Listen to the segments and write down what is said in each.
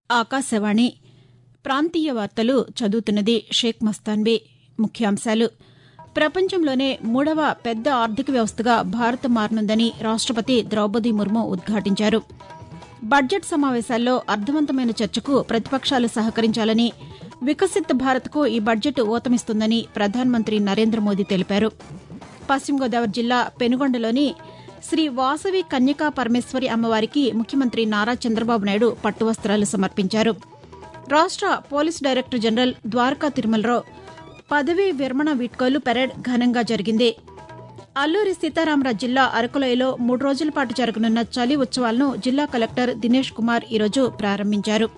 ఆకాశవాణి ప్రాంతీయ వార్తలు చదువుతున్నది షేక్ మస్తాన్బీ ముఖ్యాంశాలు ప్రపంచంలోనే మూడవ పెద్ద ఆర్థిక వ్యవస్థగా భారత్ మారనుందని రాష్టపతి ద్రౌపది ముర్ము ఉద్ఘాటించారు బడ్జెట్ సమావేశాల్లో అర్థవంతమైన చర్చకు ప్రతిపక్షాలు సహకరించాలని వికసిత్ భారత్కు ఈ బడ్జెట్ ఊతమిస్తుందని ప్రధానమంత్రి నరేంద్ర మోదీ తెలిపారు పశ్చిమ గోదావరి జిల్లా పెనుగొండలోని శ్రీ వాసవి కన్యకా పరమేశ్వరి అమ్మవారికి ముఖ్యమంత్రి నారా చంద్రబాబు నాయుడు పట్టువస్త్రాలు సమర్పించారు రాష్ట police director general Dwaraka Tirumalarao పదవీ విరమణ వీడ్కోలు పెరేడ్ ఘనంగా జరిగింది అల్లూరి సీతారామరాజు జిల్లా అరకులోయలో మూడు రోజుల పాటు జరగనున్న చలి ఉత్సవాలను జిల్లా కలెక్టర్ దినేష్ కుమార్ ఈరోజు ప్రారంభించారు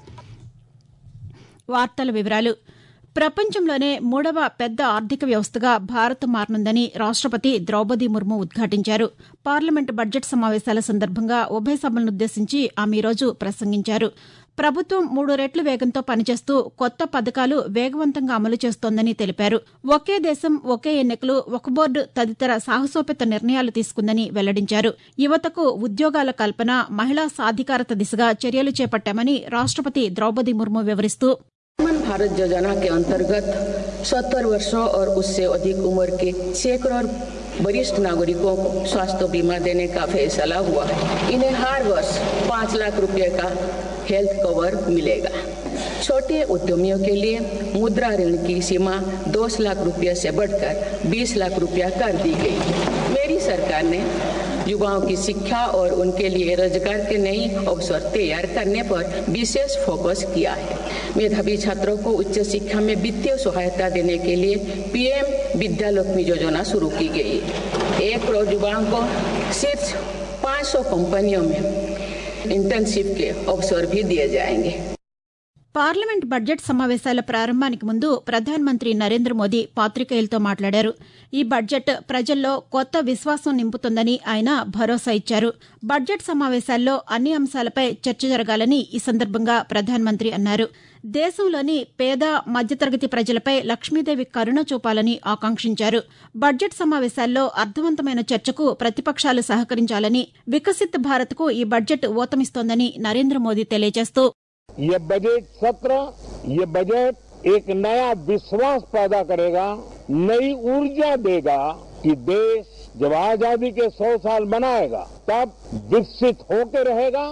వార్తల వివరాలు ప్రపంచంలోనే మూడవ పెద్ద ఆర్థిక వ్యవస్థగా భారత్ మారనుందని రాష్టపతి ద్రౌపది ముర్ము ఉద్ఘాటించారు పార్లమెంటు బడ్జెట్ సమావేశాల సందర్భంగా ఉభయ సభలనుద్దేశించి ఆమె ఈరోజు ప్రసంగించారు ప్రభుత్వం మూడు రెట్లు వేగంతో పనిచేస్తూ కొత్త పథకాలు వేగవంతంగా అమలు చేస్తోందని తెలిపారు ఒకే దేశం ఒకే ఎన్నికలు ఒక బోర్డు తదితర సాహసోపేత నిర్ణయాలు తీసుకుందని వెల్లడించారు యువతకు ఉద్యోగాల కల్పన మహిళా సాధికారత దిశగా చర్యలు చేపట్టామని రాష్టపతి ద్రౌపది ముర్ము వివరిస్తూ आयुष्मान भारत योजना के अंतर्गत 70 वर्षों और उससे अधिक उम्र के सैकड़ों वरिष्ठ नागरिकों को स्वास्थ्य बीमा देने का फैसला हुआ है इन्हें हर वर्ष पाँच लाख रुपए का हेल्थ कवर मिलेगा छोटे उद्यमियों के लिए मुद्रा ऋण की सीमा दो लाख रुपये से बढ़कर 20 लाख रुपया कर दी गई मेरी सरकार ने युवाओं की शिक्षा और उनके लिए रोजगार के नई अवसर तैयार करने पर विशेष फोकस किया है मेधावी छात्रों को उच्च शिक्षा में वित्तीय सहायता देने के लिए पीएम विद्यालक्ष्मी योजना शुरू की गई एक करोड़ युवाओं को शीर्ष 500 कंपनियों में इंटर्नशिप के अवसर भी दिए जाएंगे పార్లమెంట్ బడ్జెట్ సమావేశాల ప్రారంభానికి ముందు ప్రధానమంత్రి నరేంద్ర మోదీ పాతికేయులతో మాట్లాడారు ఈ బడ్జెట్ ప్రజల్లో కొత్త విశ్వాసం నింపుతుందని ఆయన భరోసా ఇచ్చారు బడ్జెట్ సమావేశాల్లో అన్ని అంశాలపై చర్చ జరగాలని ఈ సందర్భంగా ప్రధానమంత్రి అన్నారు దేశంలోని పేద మధ్యతరగతి ప్రజలపై లక్ష్మీదేవి కరుణ చూపాలని ఆకాంక్షించారు బడ్జెట్ సమావేశాల్లో అర్థవంతమైన చర్చకు ప్రతిపక్షాలు సహకరించాలని వికసిత్ భారత్కు ఈ బడ్జెట్ ఊతమిస్తోందని నరేంద్ర మోదీ తెలియజేస్తూ ये बजट सत्र ये बजट एक नया विश्वास पैदा करेगा नई ऊर्जा देगा कि देश जब आजादी के 100 साल मनाएगा तब विकसित होकर रहेगा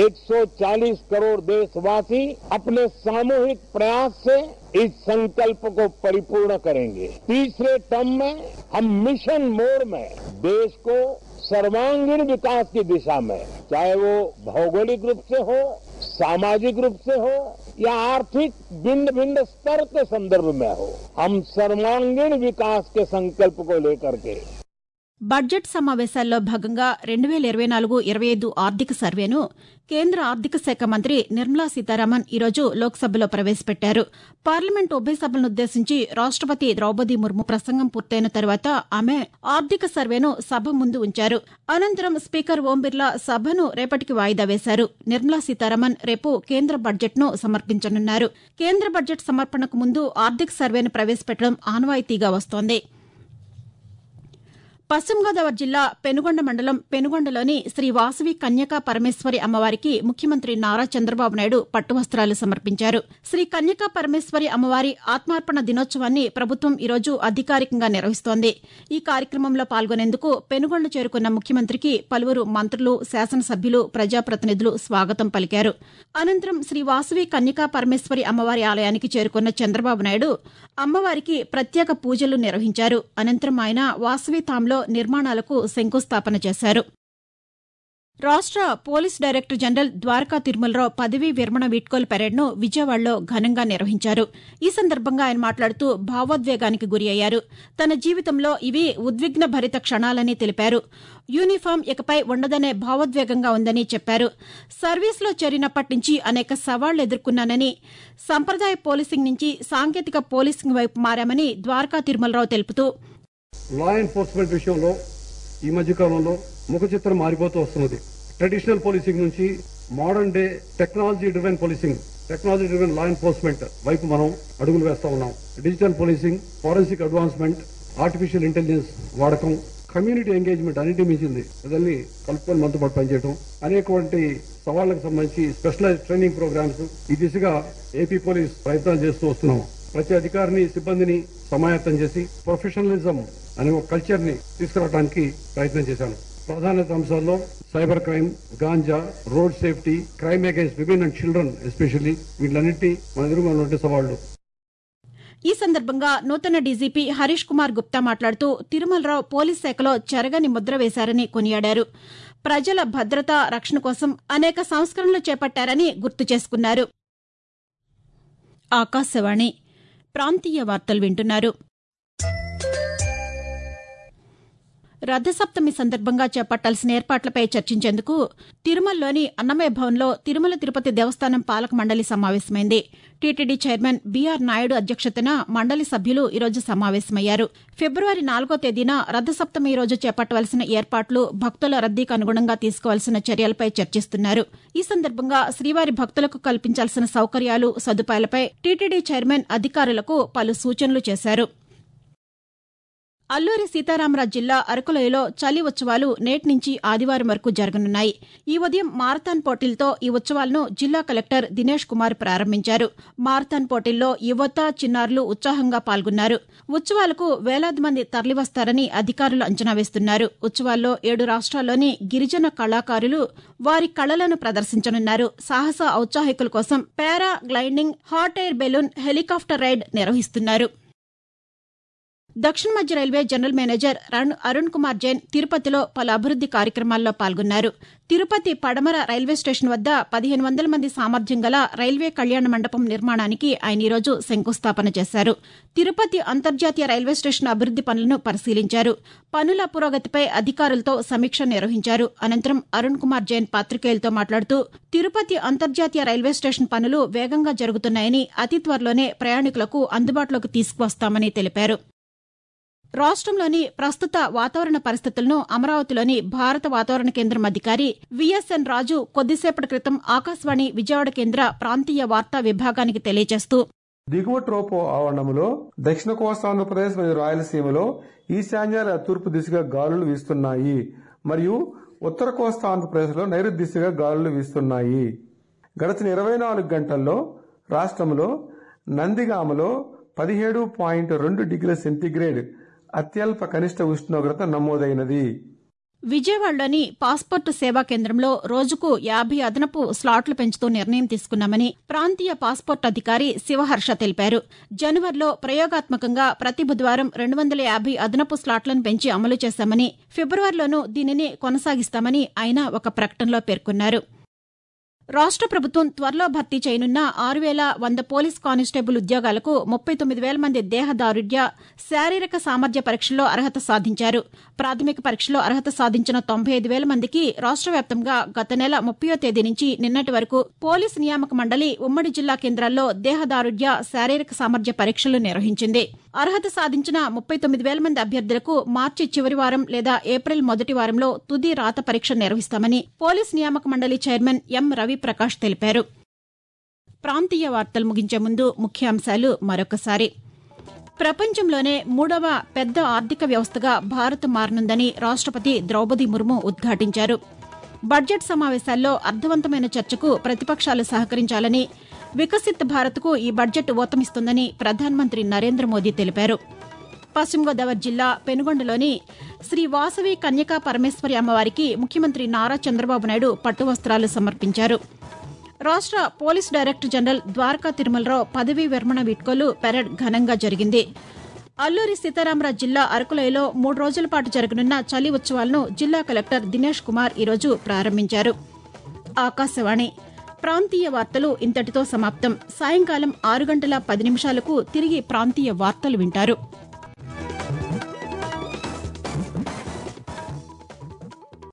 140 करोड़ देशवासी अपने सामूहिक प्रयास से इस संकल्प को परिपूर्ण करेंगे तीसरे टर्म में हम मिशन मोड में देश को सर्वांगीण विकास की दिशा में चाहे वो भौगोलिक रूप से हो सामाजिक रूप से हो या आर्थिक भिन्न भिन्न स्तर के संदर्भ में हो हम सर्वांगीण विकास के संकल्प को लेकर के బడ్జెట్ సమావేశాల్లో భాగంగా రెండు వేల ఇరవై నాలుగు ఇరవై ఐదు ఆర్థిక సర్వేను కేంద్ర ఆర్థిక శాఖ మంత్రి నిర్మలా సీతారామన్ ఈరోజు లోక్సభలో ప్రవేశపెట్టారు పార్లమెంట్ ఉభయ సభలనుద్దేశించి రాష్టపతి ద్రౌపది ముర్ము ప్రసంగం పూర్తయిన తర్వాత ఆమె ఆర్థిక సర్వేను సభ ముందు ఉంచారు అనంతరం స్పీకర్ ఓం బిర్లా సభను రేపటికి వాయిదా వేశారు నిర్మలా సీతారామన్ రేపు కేంద్ర బడ్జెట్ను సమర్పించనున్నారు కేంద్ర బడ్జెట్ సమర్పణకు ముందు ఆర్థిక సర్వేను ప్రవేశపెట్టడం ఆనవాయితీగా వస్తోంది పశ్చిమ గోదావరి జిల్లా పెనుగొండ మండలం పెనుగొండలోని శ్రీ వాసవి కన్యకా పరమేశ్వరి అమ్మవారికి ముఖ్యమంత్రి నారా చంద్రబాబు నాయుడు పట్టువస్త్రాలు సమర్పించారు శ్రీ కన్యకా పరమేశ్వరి అమ్మవారి ఆత్మార్పణ దినోత్సవాన్ని ప్రభుత్వం ఈరోజు అధికారికంగా నిర్వహిస్తోంది ఈ కార్యక్రమంలో పాల్గొనేందుకు పెనుగొండ చేరుకున్న ముఖ్యమంత్రికి పలువురు మంత్రులు శాసనసభ్యులు ప్రజాప్రతినిధులు స్వాగతం పలికారు అనంతరం శ్రీ వాసవి కన్యకా పరమేశ్వరి అమ్మవారి ఆలయానికి చేరుకున్న చంద్రబాబు నాయుడు అమ్మవారికి ప్రత్యేక పూజలు నిర్వహించారు అనంతరం ఆయన వాసవి తాంలో నిర్మాణాలకు శంకుస్థాపన చేశారు రాష్ట police director general Dwaraka Tirumalarao పదవీ విరమణ వీడ్కోలు పెరేడ్ను విజయవాడలో ఘనంగా నిర్వహించారు ఈ సందర్భంగా ఆయన మాట్లాడుతూ భావోద్వేగానికి గురి అయ్యారు తన జీవితంలో ఇవి ఉద్విగ్న భరిత క్షణాలని తెలిపారు యూనిఫామ్ ఇకపై ఉండదనే భావోద్వేగంగా ఉందని చెప్పారు సర్వీస్లో చేరినప్పటి నుంచి అనేక సవాళ్లు ఎదుర్కొన్నానని సంప్రదాయ పోలీసింగ్ నుంచి సాంకేతిక పోలీసింగ్ వైపు మారామని ద్వారకా తిరుమలరావు తెలుపుతూ లా ఎన్ఫోర్స్మెంట్ విషయంలో ఈ మధ్య కాలంలో ముఖ చిత్రం మారిపోతూ వస్తున్నది ట్రెడిషనల్ పోలీసింగ్ నుంచి modern day technology driven policing technology driven law enforcement వైపు మనం అడుగులు వేస్తా ఉన్నాం digital policing forensic advancement artificial intelligence వాడకం కమ్యూనిటీ ఎంగేజ్మెంట్ అన్నిటి మించింది ప్రజల్ని కలుపుకొని మనతో పాటు పనిచేయడం అనేకటువంటి సవాళ్లకు సంబంధించి స్పెషలైజ్ ట్రైనింగ్ ప్రోగ్రామ్స్ ఈ దిశగా ఏపీ పోలీస్ ప్రయత్నాలు చేస్తూ వస్తున్నాం ప్రతి అధికారిని సిబ్బందిని సమాయత్తం చేసి ప్రొఫెషనలిజం అనే ఒక కల్చర్ ని తీసుకురావడానికి ప్రయత్నం చేశాను ప్రాధాన్యత అంశాల్లో cyber crime ganja road safety crime against women and children especially వీళ్ళన్నింటినీ మన ఎదురుగా ఉన్నటువంటి సవాళ్లు ఈ సందర్భంగా నూతన డీజీపీ హరీష్ కుమార్ గుప్తా మాట్లాడుతూ తిరుమలరావు పోలీస్ శాఖలో చెరగని ముద్ర వేశారని కొనియాడారు ప్రజల భద్రత రక్షణ కోసం అనేక సంస్కరణలు చేపట్టారని గుర్తు చేసుకున్నారు ఆకాశవాణి ప్రాంతీయ వార్తలు వింటున్నారు రథసప్తమి సందర్భంగా చేపట్టాల్సిన ఏర్పాట్లపై చర్చించేందుకు తిరుమలలోని అన్నమయ్య భవన్లో తిరుమల తిరుపతి దేవస్థానం పాలక మండలి సమావేశమైంది టీటీడీ చైర్మన్ బీఆర్ నాయుడు అధ్యక్షతన మండలి సభ్యులు ఈరోజు సమావేశమయ్యారు ఫిబ్రవరి నాలుగో తేదీన రథసప్తమి రోజు చేపట్టవలసిన ఏర్పాట్లు భక్తుల రద్దీకి అనుగుణంగా తీసుకోవాల్సిన చర్యలపై చర్చిస్తున్నారు ఈ సందర్భంగా శ్రీవారి భక్తులకు కల్పించాల్సిన సౌకర్యాలు సదుపాయాలపై టీటీడీ చైర్మన్ అధికారులకు పలు సూచనలు చేశారు అల్లూరి సీతారామరాజు జిల్లా అరకులోయలో చలి ఉత్సవాలు నేటి నుంచి ఆదివారం వరకు జరగనున్నాయి ఈ ఉదయం మారథాన్ పోటీలతో ఈ ఉత్సవాలను జిల్లా కలెక్టర్ దినేష్ కుమార్ ప్రారంభించారు మారథాన్ పోటీల్లో యువత చిన్నారులు ఉత్సాహంగా పాల్గొన్నారు ఉత్సవాలకు వేలాది మంది తరలివస్తారని అధికారులు అంచనా వేస్తున్నారు ఉత్సవాల్లో ఏడు రాష్ట్రాల్లోని గిరిజన కళాకారులు వారి కళలను ప్రదర్శించనున్నారు సాహస ఔత్సాహికుల కోసం paragliding hot air balloon helicopter ride నిర్వహిస్తున్నారు దక్షిణ మధ్య railway general manager Arun Kumar Jain తిరుపతిలో పలు అభివృద్ది కార్యక్రమాల్లో పాల్గొన్నారు తిరుపతి పడమర రైల్వే స్టేషన్ వద్ద పదిహేను వందల మంది సామర్థ్యం గల రైల్వే కళ్యాణ మండపం నిర్మాణానికి ఆయన ఈరోజు శంకుస్థాపన చేశారు తిరుపతి అంతర్జాతీయ రైల్వే స్టేషన్ అభివృద్ది పనులను పరిశీలించారు పనుల పురోగతిపై అధికారులతో సమీక్ష నిర్వహించారు అనంతరం అరుణ్ కుమార్ జైన్ పాతికేయులతో మాట్లాడుతూ తిరుపతి అంతర్జాతీయ రైల్వే స్టేషన్ పనులు వేగంగా జరుగుతున్నాయని అతి త్వరలోనే ప్రయాణికులకు అందుబాటులోకి తీసుకువస్తామని తెలిపారు రాష్ట్రంలోని ప్రస్తుత వాతావరణ పరిస్థితులను అమరావతిలోని భారత వాతావరణ కేంద్రం అధికారి విఎస్ఎన్ రాజు కొద్దిసేపటి క్రితం ఆకాశవాణి విజయవాడ కేంద్ర ప్రాంతీయ వార్తా విభాగానికి తెలియజేస్తూ దిగువ ట్రోపో ఆవరణంలో దక్షిణ కోస్తాంధ్రప్రదేశ్ మరియు రాయలసీమలో ఈశాన్య తూర్పు దిశగా గాలులు వీస్తున్నాయి మరియు ఉత్తర కోస్తా ఆంధ్రప్రదేశ్లో నైరుతి దిశగా గాలులు వీస్తున్నాయి గడిచిన ఇరవై నాలుగు గంటల్లో రాష్ట్రంలో నందిగామలో పదిహేడు పాయింట్ రెండు డిగ్రీల సెంటీగ్రేడ్ అత్యల్ప కనిష్ట ఉష్ణోగ్రత నమోదైనది విజయవాడలోని పాస్పోర్టు సేవా కేంద్రంలో రోజుకు యాభై అదనపు స్లాట్లు పెంచుతూ నిర్ణయం తీసుకున్నామని ప్రాంతీయ పాస్పోర్ట్ అధికారి శివహర్ష తెలిపారు జనవరిలో ప్రయోగాత్మకంగా ప్రతి బుధవారం రెండు వందల యాభై అదనపు స్లాట్లను పెంచి అమలు చేశామని ఫిబ్రవరిలోనూ దీనిని కొనసాగిస్తామని ఆయన ఒక ప్రకటనలో పేర్కొన్నారు రాష్ట్ర ప్రభుత్వం త్వరలో భర్తీ చేయనున్న ఆరు వేల వంద పోలీస్ కానిస్టేబుల్ ఉద్యోగాలకు ముప్పై తొమ్మిది వేల మంది దేహదారుఢ్య శారీరక సామర్థ్య పరీక్షల్లో అర్హత సాధించారు ప్రాథమిక పరీక్షలో అర్హత సాధించిన తొంభై ఐదు వేల మందికి రాష్ట్ర వ్యాప్తంగా గత నెల ముప్పయో తేదీ నుంచి నిన్నటి వరకు పోలీసు నియామక మండలి ఉమ్మడి జిల్లా కేంద్రాల్లో దేహదారుఢ్య శారీరక సామర్థ్య పరీక్షలు నిర్వహించింది అర్హత సాధించిన ముప్పై తొమ్మిది వేల మంది అభ్యర్థులకు మార్చి చివరి వారం లేదా ఏప్రిల్ మొదటి వారంలో తుది రాత పరీక్ష నిర్వహిస్తామని పోలీస్ నియామక మండలి చైర్మన్ ఎం రవి ప్రకాష్ తెలిపారు ప్రాంతీయ వార్తలు ముగించే ముందు ముఖ్యాంశాలు మరొకసారి ప్రపంచంలోనే మూడవ పెద్ద ఆర్థిక వ్యవస్థగా భారత్ మారనుందని రాష్టపతి ద్రౌపది ముర్ము ఉద్ఘాటించారు బడ్జెట్ సమావేశాల్లో అర్థవంతమైన చర్చకు ప్రతిపక్షాలు సహకరించాలని వికసిత్ భారత్కు ఈ బడ్జెట్ ఊతమిస్తుందని ప్రధానమంత్రి నరేంద్ర మోదీ తెలిపారు పశ్చిమ గోదావరి జిల్లా పెనుగొండలోని శ్రీ వాసవి కన్యకా పరమేశ్వరి అమ్మవారికి ముఖ్యమంత్రి నారా చంద్రబాబు నాయుడు పట్టు వస్త్రాలు సమర్పించారు రాష్ట police director general Dwaraka Tirumalarao పదవీ విరమణ వీడ్కోలు పెరడ్ ఘనంగా జరిగింది అల్లూరి సీతారామరాజు జిల్లా అరకులోయలో మూడు రోజుల పాటు జరగనున్న చలి ఉత్సవాలను జిల్లా కలెక్టర్ దినేష్ కుమార్ ఈరోజు ప్రారంభించారు ఆకాశవాణి ప్రాంతీయ వార్తలు ఇంతటితో సమాప్తం సాయంకాలం ఆరు గంటల పది నిమిషాలకు తిరిగి ప్రాంతీయ వార్తలు వింటారు